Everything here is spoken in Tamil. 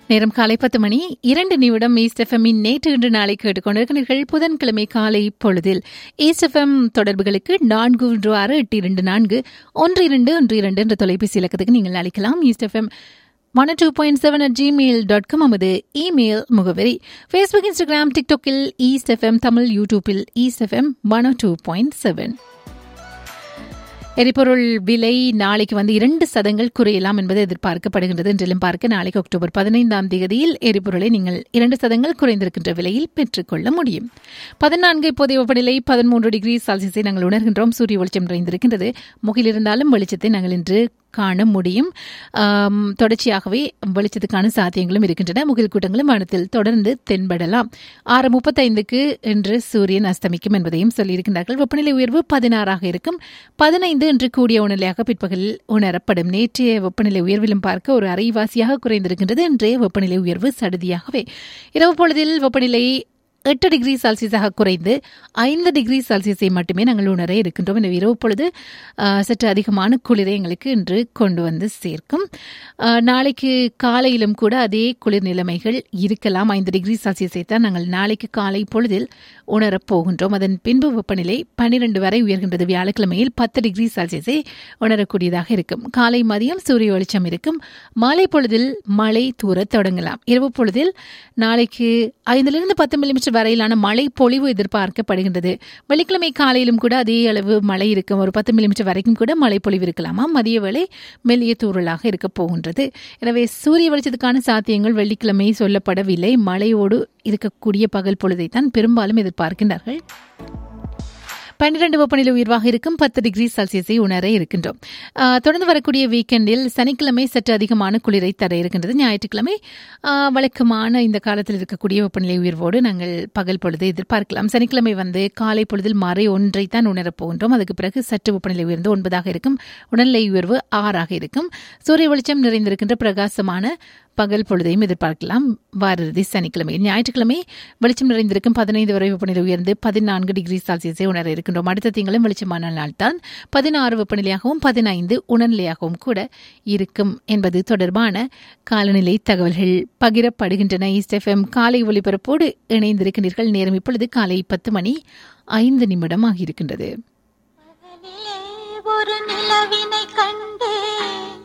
நேரம் காலை பத்து மணி இரண்டு நிமிடம் ஈஸ்ட் எஃப்எம்மின் நேற்று இன்று நாளை கேட்டுக்கொண்டிருக்கிறீர்கள் புதன்கிழமை காலை பொழுதில் ஈஸ்ட் எஃப்எம் தொடர்புகளுக்கு நான்கு ஒன்று ஆறு எட்டு இரண்டு நான்கு ஒன்று இரண்டு ஒன்று இரண்டு என்ற தொலைபேசி இலக்கத்துக்கு நீங்கள் அழைக்கலாம் East FM one two point seven at Gmail dot com நமது இமெயில் முகவரி ஃபேஸ்புக் இன்ஸ்டாகிராம் டிக்டாக்கில் ஈஸ்ட் எஃப்எம் தமிழ் யூடியூப்பில் East FM one two point seven எரிபொருள் விலை நாளைக்கு வந்து இரண்டு சதங்கள் குறையலாம் என்பது எதிர்பார்க்கப்படுகின்றது என்றிலும் பார்க்க நாளைக்கு அக்டோபர் பதினைந்தாம் தேதியில் எரிபொருளை நீங்கள் இரண்டு சதங்கள் குறைந்திருக்கின்ற விலையில் பெற்றுக்கொள்ள முடியும் பதினான்கு இப்போதைய வெப்பநிலை பதிமூன்று டிகிரி செல்சியஸை நாங்கள் உணர்கின்றோம் சூரிய வெளிச்சம் நிறைந்திருக்கின்றது முகிலிருந்தாலும் வெளிச்சத்தை நாங்கள் இன்று காண முடியும் ஆம், தொடர்ச்சியாகவே வெளிச்சத்துக்கான சாத்தியங்களும் இருக்கின்றன முகில் கூட்டங்களும் வானத்தில் தொடர்ந்து தென்படலாம் ஆறு முப்பத்தைந்துக்கு இன்று சூரியன் அஸ்தமிக்கும் என்பதையும் சொல்லியிருக்கின்றார்கள் வெப்பநிலை உயர்வு பதினாறாக இருக்கும் பதினைந்து இன்று கூடிய உணர்நிலையாக பிற்பகலில் உணரப்படும் நேற்றைய வெப்பநிலை உயர்விலும் பார்க்க ஒரு அரைவாசியாக குறைந்திருக்கின்றது இன்றைய வெப்பநிலை உயர்வு சடுதியாகவே இரவு பொழுதில் வெப்பநிலை எட்டு டிகிரி செல்சியஸாக குறைந்து ஐந்து டிகிரி செல்சியஸை மட்டுமே நாங்கள் உணர இருக்கின்றோம் எனவே இரவு பொழுது ஆ, சற்று அதிகமான குளிரை எங்களுக்கு இன்று கொண்டு வந்து சேர்க்கும் ஆ, நாளைக்கு காலையிலும் கூட அதே குளிர் நிலைமைகள் இருக்கலாம் ஐந்து டிகிரி செல்சியஸை தான் நாங்கள் நாளைக்கு காலை பொழுதில் உணரப் போகின்றோம் அதன் பின்பு வெப்பநிலை பன்னிரண்டு வரை உயர்கின்றது வியாழக்கிழமையில் பத்து டிகிரி செல்சியஸை உணரக்கூடியதாக இருக்கும் காலை மதியம் சூரிய வெளிச்சம் இருக்கும் மாலை பொழுதில் மழை தூரத் தொடங்கலாம் இரவு பொழுதில் நாளைக்கு ஐந்திலிருந்து பத்து மில்லிமீட்டர் வரையிலான மழை பொழிவு எதிர்பார்க்கப்படுகின்றது வெள்ளிக்கிழமை காலையிலும் கூட அதே அளவு மழை இருக்கும் ஒரு பத்து மில்லிமீட்டர் வரைக்கும் கூட மழை பொழிவு இருக்கலாமா மதிய வேளை மெல்லிய தூறலாக இருக்க போகின்றது எனவே சூரிய வெளிச்சத்துக்கான சாத்தியங்கள் வெள்ளிக்கிழமை சொல்லப்படவில்லை மழையோடு இருக்கக்கூடிய பகல் பொழுதைத்தான் பெரும்பாலும் எதிர்பார்க்கின்றார்கள் பன்னிரண்டு வெப்பநிலை உயர்வாக இருக்கும் பத்து டிகிரி செல்சியஸை உணர இருக்கின்றோம் ஆஹ், தொடர்ந்து வரக்கூடிய வீக்கெண்டில் சனிக்கிழமை சற்று அதிகமான குளிரை தர இருக்கின்றது ஞாயிற்றுக்கிழமை ஆஹ், வழக்கமான இந்த காலத்தில் இருக்கக்கூடிய வெப்பநிலை உயர்வோடு நாங்கள் பகல் பொழுது எதிர்பார்க்கலாம் சனிக்கிழமை வந்து காலை பொழுதில் மறை ஒன்றை தான் உணரப் போகின்றோம் அதுக்கு பிறகு சற்று வெப்பநிலை உயர்ந்து ஒன்பதாக இருக்கும் உடல்நிலை உயர்வு ஆறாக இருக்கும் சூரிய வெளிச்சம் நிறைந்திருக்கின்ற பிரகாசமான பகல் பொழுதையும் எதிர்பார்க்கலாம் வார இறுதி சனிக்கிழமை ஞாயிற்றுக்கிழமை வெளிச்சம் நிறைந்திருக்கும் பதினைந்து வரை வெப்பநிலை உயர்ந்து பதினான்கு டிகிரி செல்சியஸை உணர இருக்கின்றோம் அடுத்த திங்களும் வெளிச்சமான நாள் தான் பதினாறு வெப்பநிலையாகவும் பதினைந்து உணர்நிலையாகவும் கூட இருக்கும் என்பது தொடர்பான காலநிலை தகவல்கள் பகிரப்படுகின்றன ஈஸ்ட் எஃப்எம் காலை ஒலிபரப்போடு இணைந்திருக்கின்றீர்கள் நேரம் இப்பொழுது காலை பத்து மணி ஐந்து நிமிடம் ஆகியிருக்கின்றது பகலிலே ஒரு நிலவினை கண்டேன்